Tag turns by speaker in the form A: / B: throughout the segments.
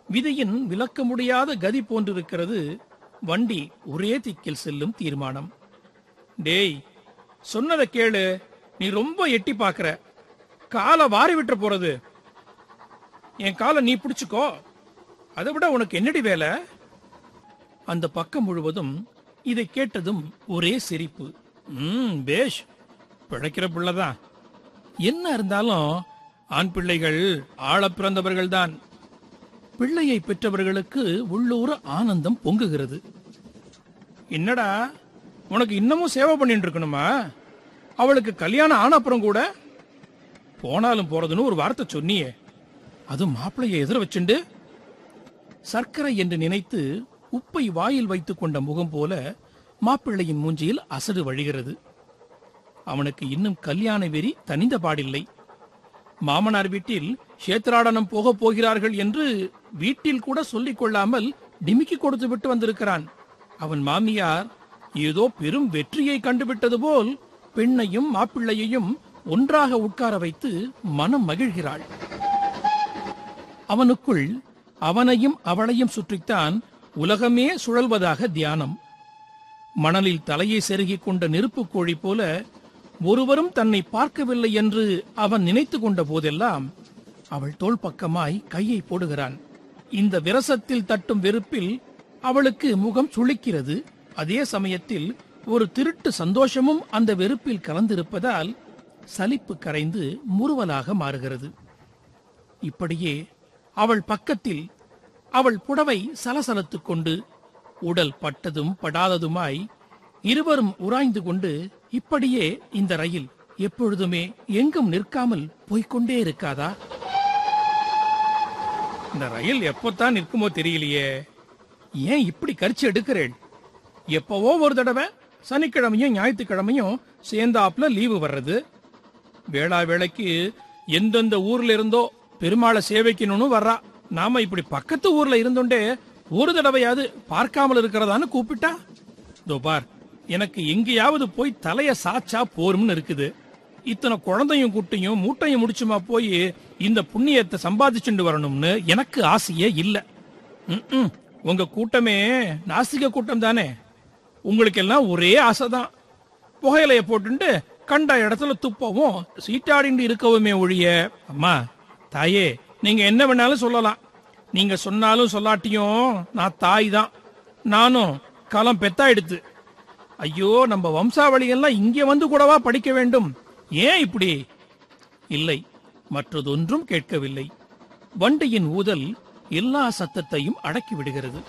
A: விதியின் விளக்க முடியாத கதி போன்றிருக்கிறது வண்டி ஒரே திக்கில் செல்லும் தீர்மானம் டேய் சொன்னதை கேளு நீ ரொம்ப எட்டி பாக்குற காலை வாரி விட்டுற போறது என் காலை நீ பிடிச்சுக்கோ அதை விட உனக்கு என்னடி வேலை அந்த பக்கம் முழுவதும் இதை கேட்டதும் ஒரே சிரிப்பு ம் பேஷ் பிழைக்கிற பிள்ளைதான் என்ன இருந்தாலும் ஆண் பிள்ளைகள் ஆழ பிறந்தவர்கள்தான் பிள்ளையை பெற்றவர்களுக்கு உள்ளூர ஆனந்தம் பொங்குகிறது என்னடா உனக்கு இன்னமும் சேவை பண்ணிட்டு இருக்கணுமா அவளுக்கு கல்யாணம் ஆன அப்புறம் கூட போனாலும் போறதுன்னு ஒரு வார்த்தை சொன்னியே அது மாப்பிள்ளைய எதிர வச்சுண்டு சர்க்கரை என்று நினைத்து உப்பை வாயில் வைத்துக் கொண்ட முகம் போல மாப்பிள்ளையின் மூஞ்சியில் அசடு வழிகிறது அவனுக்கு இன்னும் கல்யாண வெறி தனிந்த பாடில்லை மாமனார் வீட்டில் சேத்ராடனம் போகப் போகிறார்கள் என்று வீட்டில் கூட சொல்லிக் கொள்ளாமல் டிமிக்கி கொடுத்து விட்டு வந்திருக்கிறான் அவன் மாமியார் ஏதோ பெரும் வெற்றியை கண்டுவிட்டது போல் பெண்ணையும் மாப்பிள்ளையையும் ஒன்றாக உட்கார வைத்து மனம் மகிழ்கிறாள் அவனுக்குள் அவனையும் அவளையும் சுற்றித்தான் உலகமே சுழல்வதாக தியானம் மணலில் தலையை செருகிக் கொண்ட நெருப்புக் கோழி போல ஒருவரும் தன்னை பார்க்கவில்லை என்று அவன் நினைத்து கொண்ட போதெல்லாம் அவள் தோள் பக்கமாய் கையை போடுகிறான் இந்த விரசத்தில் தட்டும் வெறுப்பில் அவளுக்கு முகம் சுளிக்கிறது அதே சமயத்தில் ஒரு திருட்டு சந்தோஷமும் அந்த வெறுப்பில் கலந்திருப்பதால் சலிப்பு கரைந்து முறுவலாக மாறுகிறது இப்படியே அவள் பக்கத்தில் அவள் புடவை சலசலத்துக் கொண்டு உடல் பட்டதும் படாததுமாய் இருவரும் உராய்ந்து கொண்டு இப்படியே இந்த ரயில் எப்பொழுதுமே எங்கும் நிற்காமல் போய்க்கொண்டே இருக்காதா இந்த ரயில் எப்போத்தான் நிற்குமோ தெரியலையே ஏன் இப்படி கரிச்சு எடுக்கிறேன் எப்பவோ ஒரு தடவை சனிக்கிழமையும் ஞாயிற்றுக்கிழமையும் சேர்ந்தாப்புல லீவு வர்றது வேளா வேளைக்கு எந்தெந்த ஊர்ல இருந்தோ பெருமாளை சேவைக்கணும்னு வர்றா நாம இப்படி பக்கத்து ஊர்ல இருந்தோண்டே ஒரு தடவையாவது பார்க்காமல் இருக்கிறதான்னு கூப்பிட்டா இதோ பார் எனக்கு எங்கேயாவது போய் தலைய சாச்சா போரும்னு இருக்குது இத்தனை குழந்தையும் குட்டியும் மூட்டையும் முடிச்சுமா போய் இந்த புண்ணியத்தை சம்பாதிச்சுட்டு வரணும்னு எனக்கு ஆசையே இல்ல ம்ம். உங்க கூட்டமே நாஸ்திக கூட்டம் தானே உங்களுக்கு எல்லாம் ஒரே ஆசைதான் புகையிலைய போட்டுட்டு கண்ட இடத்துல துப்பவும் சீட்டாடிண்டு இருக்கவுமே ஒழிய அம்மா தாயே நீங்க என்ன வேணாலும் சொல்லலாம் நீங்க சொன்னாலும் சொல்லாட்டியும் நான் தாய் தான் நானும் களம் பெத்தா எடுத்து ஐயோ நம்ம வம்சாவளி எல்லாம் இங்கே வந்து கூடவா படிக்க வேண்டும் ஏன் இப்படி இல்லை மற்றதொன்றும் கேட்கவில்லை வண்டியின் ஊதல் எல்லா சத்தத்தையும் அடக்கி விடுகிறது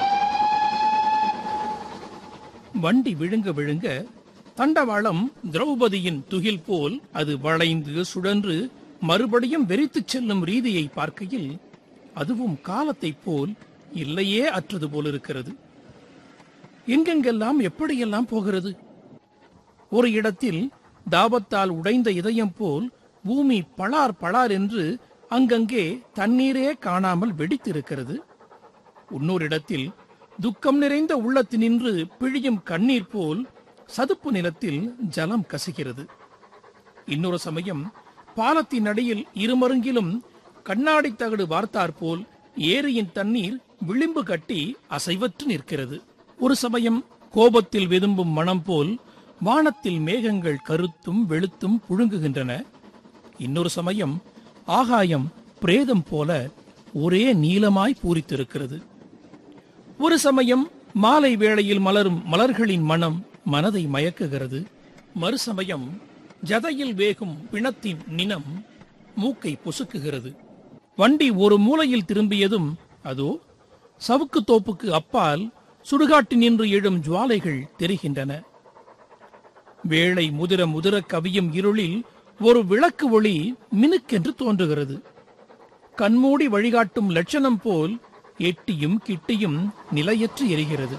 A: வண்டி விழுங்க விழுங்க தண்டவாளம் திரௌபதியின் துகில் போல் அது வளைந்து சுழன்று மறுபடியும் வெறித்துச் செல்லும் ரீதியை பார்க்கையில் அதுவும் காலத்தைப் போல் இல்லையே அற்றது போலிருக்கிறது எங்கெங்கெல்லாம் எப்படியெல்லாம் போகிறது ஒரு இடத்தில் தாபத்தால் உடைந்த இதயம் போல் பூமி பளார் பளார் என்று அங்கங்கே தண்ணீரே காணாமல் வெடித்திருக்கிறது இன்னொரு இடத்தில் துக்கம் நிறைந்த உள்ளத்தினின்று பிழியும் கண்ணீர் போல் சதுப்பு நிலத்தில் ஜலம் கசிகிறது இன்னொரு சமயம் பாலத்தின் அடியில் இருமருங்கிலும் கண்ணாடி தகடு வார்த்தாற் போல் ஏரியின் தண்ணீர் விளிம்பு கட்டி அசைவற்று நிற்கிறது ஒரு சமயம் கோபத்தில் வெதும்பும் மனம் போல் வானத்தில் மேகங்கள் கருத்தும் வெளுத்தும் புழுங்குகின்றன இன்னொரு சமயம் ஆகாயம் பிரேதம் போல ஒரே நீலமாய் பூரித்திருக்கிறது ஒரு சமயம் மாலை வேளையில் மலரும் மலர்களின் மனம் மனதை மயக்குகிறது மறுசமயம் ஜதையில் வேகும் பிணத்தின் நினம் மூக்கை பொசுக்குகிறது வண்டி ஒரு மூலையில் திரும்பியதும் அதோ சவுக்கு தோப்புக்கு அப்பால் சுடுகாட்டு நின்று எழும் ஜுவாலைகள் தெரிகின்றன வேளை முதிர முதிர கவியும் இருளில் ஒரு விளக்கு ஒளி மினுக்கென்று தோன்றுகிறது கண்மூடி வழிகாட்டும் லட்சணம் போல் எட்டியும் கிட்டியும் நிலையற்று எரிகிறது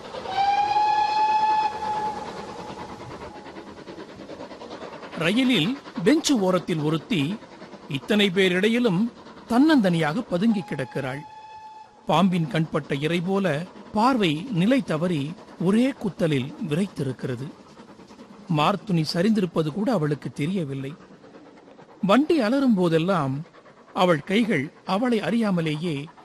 A: ரயிலில் பெஞ்சு ஓரத்தில் ஒருத்தி இத்தனை பேர் இடையிலும் தன்னந்தனியாக பதுங்கி கிடக்கிறாள் பாம்பின் கண்பட்ட இறை போல பார்வை நிலை தவறி ஒரே குத்தலில் விரைத்திருக்கிறது மார்த்துணி சரிந்திருப்பது கூட அவளுக்கு தெரியவில்லை வண்டி அலறும் போதெல்லாம் அவள் கைகள் அவளை அறியாமலேயே